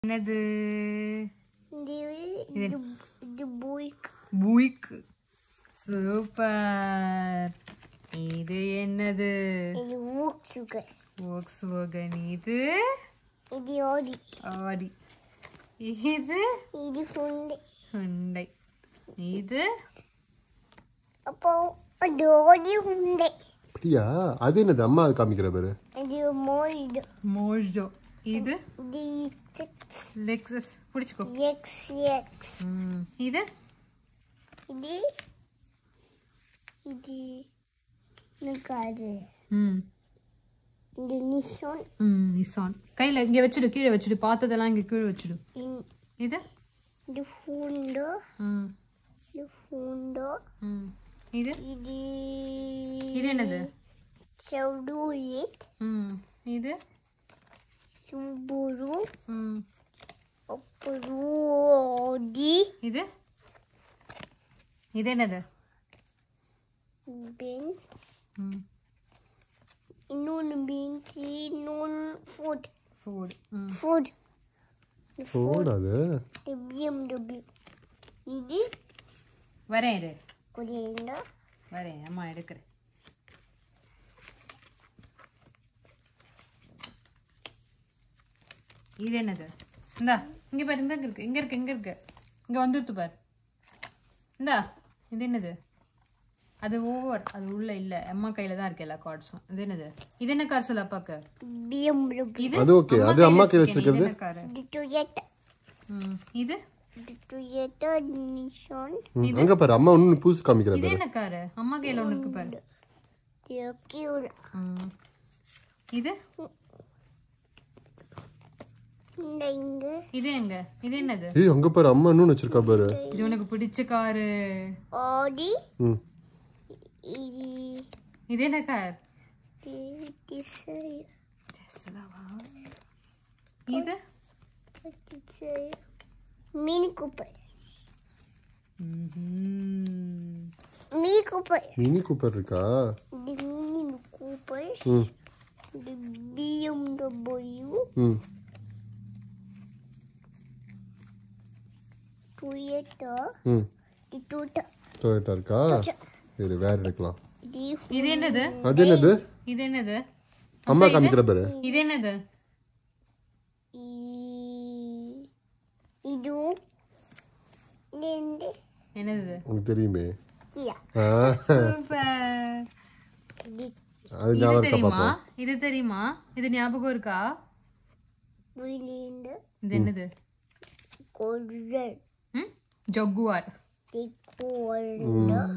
என்னது இது இது இது புய்க் புய்க் சூப்பர் இது என்னது இது ஊக் சுகர் ஓக்ஸ் வேகன் இது இது ஓடி ஆடி இது இது ஃபுண்டு ஹுண்டை இது அப்போ அது ஓடி ஃபுண்டு அப்படியா அது என்னது அம்மா அது காமிக்கிற பேரு இது மோல்டு மோஜோ இது இது சிக்ஸ் லெக்ஸஸ் பிடிச்சிக்கோ எக்ஸ் எக்ஸ் ம், இது இது இது நிற்காது ம் இது நிஷான் ம் நிசான் கையில் இங்கே வச்சுடு கீழே வச்சுடு பார்த்ததெல்லாம் இங்கே கீழே வச்சுடு இது இது ஃபுண்டு ம் இது ஃபுண்டு ம் இது இது இது என்னது சவுடூரித் ம் இது சும்புரு ம் அப்புறம் ஓடி இது இது என்னது பீன்ஸ் ம் இன்னொன்று பீன்ஸ் இன்னொன்று ஃபுட் ஃபுட் ம் ஃபுட் ஓடாது பிஎம்டபிள்யூ இது வரேன் இரு கொரியண்டா வரேன் அம்மா எடுக்கிறேன் இது என்னது இந்தா இங்கே பாரு இங்க இருக்கு இங்க இருக்கு இங்க இருக்கு இங்க வந்துடுத்து பாரு இந்தா இது என்னது அது ஓவர் அது உள்ள இல்ல அம்மா கையில தான் இருக்கு எல்லா கார்ட்ஸும் இது என்னது இது என்ன கார் சொல்ல அப்பாக்கு பிஎம்டபிள்யூ இது அது okay. அது அம்மா கையில வச்சிருக்கேன். இது வச்சிருக்கிறது? என்ன காரு இது டொயேட்டா ம், இது இது டொயேட்டா நிஷான் ம், அங்க பாரு அம்மா ஒன்னு புதுசு காமிக்கிற இது பேரு என்ன காரு அம்மா கையில ஒண்ணு இருக்கு பாரு தியோக்கியூரா ம். இது இந்த இங்க இது எங்க இது என்னது ஏய் அங்க பாரு அம்மா இன்னொன்னு வச்சிருக்கா பாரு இது உனக்கு பிடிச்ச காரு ஆடி ம் இது இது என்ன கார் டிசை இது டிசை மினி கூப்பர் ம்ஹும். மினி கூப்பர் மினி கூப்பர் இருக்கா இது மினி கூப்பர் ம் இது பிஎம்டபிள்யூ ம் டொயேட்டா ம் இது டோட்டா டொயேட்டா இருக்கா சரி வேற எடுக்கலாம் இது இது என்னது அது என்னது இது என்னது அம்மா காமிக்கிற பேரு இது என்னது இ- இது இது என்னது உனக்கு தெரியுமே கியா ஆ, சூப்பர் இது அது இது ஞாபகம் இருக்கா தெரியுமா பாப்பா இது தெரியுமா இது ஞாபகம் இருக்கா விழுந்து இது என்னது கொள்ளல் ம் ஜகுவார் கொள்ளல்